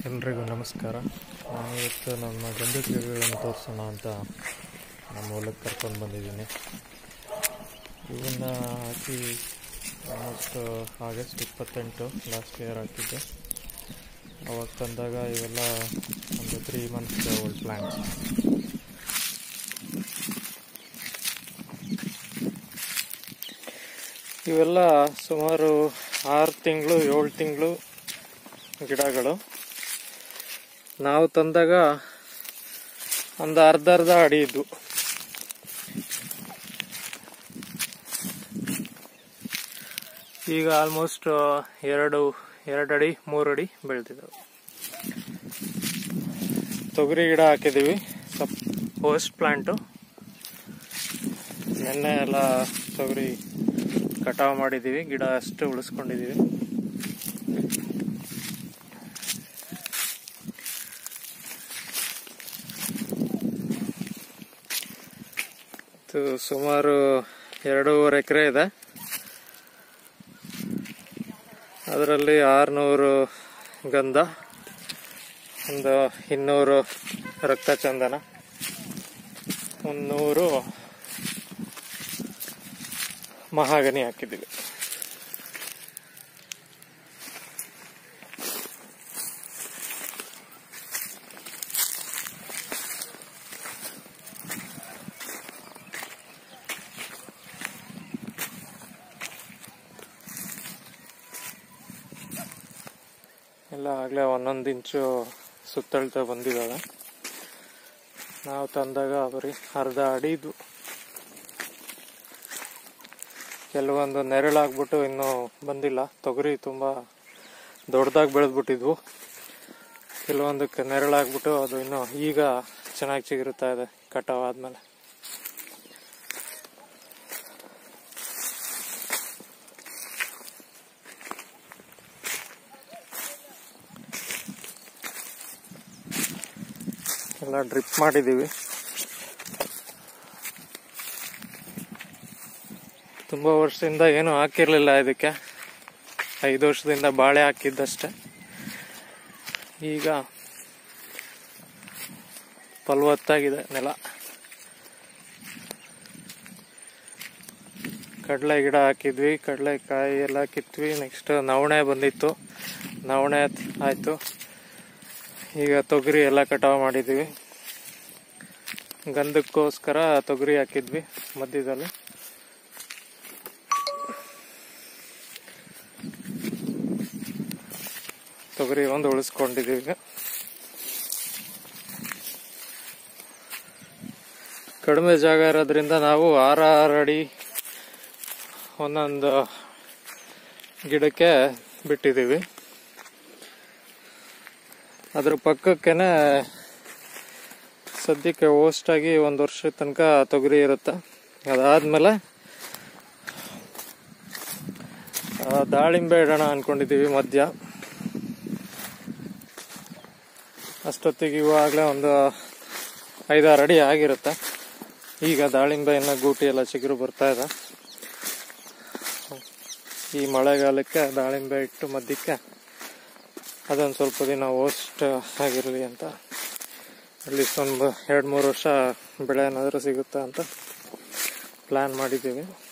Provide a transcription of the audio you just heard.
ಎಲ್ರಿಗೂ ನಮಸ್ಕಾರ ನಾನಿವತ್ತು ನಮ್ಮ ಗಂಧದ ಗಿಡಗಳನ್ನು ತೋರಿಸೋಣ ಅಂತ ನಮ್ಮ ಹೊಲಕ್ಕೆ ಕರ್ಕೊಂಡು ಬಂದಿದ್ದೀನಿ ಇವನ್ನ ಹಾಕಿ ಆಲ್ಮೋಸ್ಟ್ ಆಗಸ್ಟ್ ಇಪ್ಪತ್ತೆಂಟು ಲಾಸ್ಟ್ ಇಯರ್ ಹಾಕಿದ್ದೆ ಅವಾಗ ತಂದಾಗ ಇವೆಲ್ಲ ಒಂದು ತ್ರೀ ಮಂತ್ಸ್ ಓಲ್ಡ್ ಪ್ಲ್ಯಾಂಟ್ಸ್ ಇವೆಲ್ಲ ಸುಮಾರು ಆರು ತಿಂಗಳು ಏಳು ತಿಂಗಳು ಗಿಡಗಳು ನಾವು ತಂದಾಗ ಒಂದು ಅರ್ಧ ಅರ್ಧ ಅಡಿ ಇದ್ವು ಈಗ ಆಲ್ಮೋಸ್ಟ್ ಎರಡು ಎರಡು ಅಡಿ ಮೂರು ಅಡಿ ಬೆಳೆದಿದ್ದಾವೆ ತೊಗರಿ ಗಿಡ ಹಾಕಿದ್ದೀವಿ ಸಪ್ ಹೋಸ್ಟ್ ಪ್ಲಾಂಟು ನೆನ್ನೆ ಎಲ್ಲ ತೊಗರಿ ಕಟಾವು ಮಾಡಿದ್ದೀವಿ ಗಿಡ ಅಷ್ಟು ಉಳಿಸ್ಕೊಂಡಿದ್ದೀವಿ ಇದು ಸುಮಾರು ಎರಡೂವರೆ ಎಕರೆ ಇದೆ ಅದರಲ್ಲಿ ಆರುನೂರು ಗಂಧ ಒಂದು ಇನ್ನೂರು ರಕ್ತ ಚಂದನ ಒಂದು ನೂರು ಮಹಾಗನಿ ಹಾಕಿದ್ದೀವಿ ಎಲ್ಲ ಆಗಲೇ ಒಂದೊಂದು ಇಂಚು ಸುತ್ತಳ್ತಾ ಬಂದಿದ್ದಾವೆ ನಾವು ತಂದಾಗ ಬರೀ ಅರ್ಧ ಅಡಿ ಇದ್ವು ಕೆಲವೊಂದು ನೆರಳಾಗ್ಬಿಟ್ಟು ಇನ್ನೂ ಬಂದಿಲ್ಲ ತೊಗರಿ ತುಂಬ ದೊಡ್ಡದಾಗಿ ಬೆಳೆದ್ಬಿಟ್ಟಿದ್ವು ಕೆಲವೊಂದಕ್ಕೆ ನೆರಳಾಗ್ಬಿಟ್ಟು ಅದು ಇನ್ನೂ ಈಗ ಚೆನ್ನಾಗಿ ಚಿಗುರುತ್ತಾ ಇದೆ ಕಟಾವ್ ಆದ್ಮೇಲೆ ಎಲ್ಲ ಡ್ರಿಪ್ ಮಾಡಿದ್ದೀವಿ ತುಂಬ ವರ್ಷದಿಂದ ಏನು ಹಾಕಿರ್ಲಿಲ್ಲ ಇದಕ್ಕೆ ಐದು ವರ್ಷದಿಂದ ಬಾಳೆ ಹಾಕಿದ್ದಷ್ಟೆ ಈಗ ಫಲವತ್ತಾಗಿದೆ ನೆಲ ಕಡಲೆ ಗಿಡ ಹಾಕಿದ್ವಿ ಕಡಲೆಕಾಯಿ ಎಲ್ಲ ಕಿತ್ವಿ ನೆಕ್ಸ್ಟ್ ನವಣೆ ಬಂದಿತ್ತು ನವಣೆ ಆಯ್ತು ಈಗ ತೊಗರಿ ಎಲ್ಲ ಕಟಾವು ಮಾಡಿದ್ದೀವಿ ಗಂಧಕ್ಕೋಸ್ಕರ ತೊಗರಿ ಹಾಕಿದ್ವಿ ಮಧ್ಯದಲ್ಲಿ ತೊಗರಿ ಒಂದು ಉಳಿಸ್ಕೊಂಡಿದ್ದೀವಿ ಈಗ ಕಡಿಮೆ ಜಾಗ ಇರೋದ್ರಿಂದ ನಾವು ಆರು ಆರು ಅಡಿ ಒಂದೊಂದು ಗಿಡಕ್ಕೆ ಬಿಟ್ಟಿದ್ದೀವಿ ಅದ್ರ ಪಕ್ಕಕ್ಕೇನೆ ಸದ್ಯಕ್ಕೆ ಓಸ್ಟ್ ಆಗಿ ಒಂದು ವರ್ಷದ ತನಕ ತೊಗರಿ ಇರುತ್ತೆ ಅದಾದ್ಮೇಲೆ ಆ, ದಾಳಿಂಬೆ ಇಡೋಣ ಅನ್ಕೊಂಡಿದ್ದೀವಿ ಮಧ್ಯ ಅಷ್ಟೊತ್ತಿಗೆ ಇವಾಗಲೇ ಒಂದು ಐದಾರು ಅಡಿ ಆಗಿರುತ್ತೆ ಈಗ ದಾಳಿಂಬೆ ಇನ್ನ ಗೂಟಿ ಎಲ್ಲ ಚಿಗುರು ಬರ್ತಾ ಇದೆ ಈ ಮಳೆಗಾಲಕ್ಕೆ ದಾಳಿಂಬೆ ಇಟ್ಟು ಮಧ್ಯಕ್ಕೆ ಅದೊಂದು ಸ್ವಲ್ಪ ದಿನ ಓಸ್ಟ್ ಆಗಿರಲಿ ಅಂತ ಅಟ್ಲೀಸ್ಟ್ ಒಂದು ಎರಡು ಮೂರು ವರ್ಷ ಬೆಳೆ ಏನಾದರೂ ಸಿಗುತ್ತಾ ಅಂತ ಪ್ಲ್ಯಾನ್ ಮಾಡಿದ್ದೀವಿ